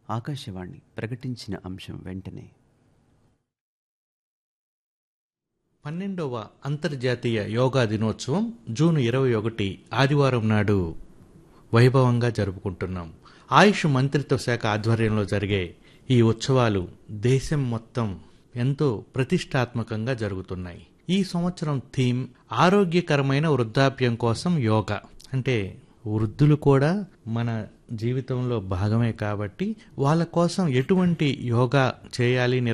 ఆకాశవాణి ప్రకటించిన అంశం వెంటనే పన్నెండవ అంతర్జాతీయ యోగా దినోత్సవం జూన్ ఇరవై ఒకటి ఆదివారం నాడు వైభవంగా జరుపుకుంటున్నాం ఆయుష్ మంత్రిత్వ శాఖ ఆధ్వర్యంలో జరిగే ఈ ఉత్సవాలు దేశం మొత్తం ఎంతో ప్రతిష్టాత్మకంగా జరుగుతున్నాయి ఈ సంవత్సరం థీమ్ ఆరోగ్యకరమైన వృద్ధాప్యం కోసం యోగా అంటే వృద్ధులు కూడా మన జీవితంలో భాగమే కాబట్టి వాళ్ళ కోసం ఎటువంటి యోగా చేయాలి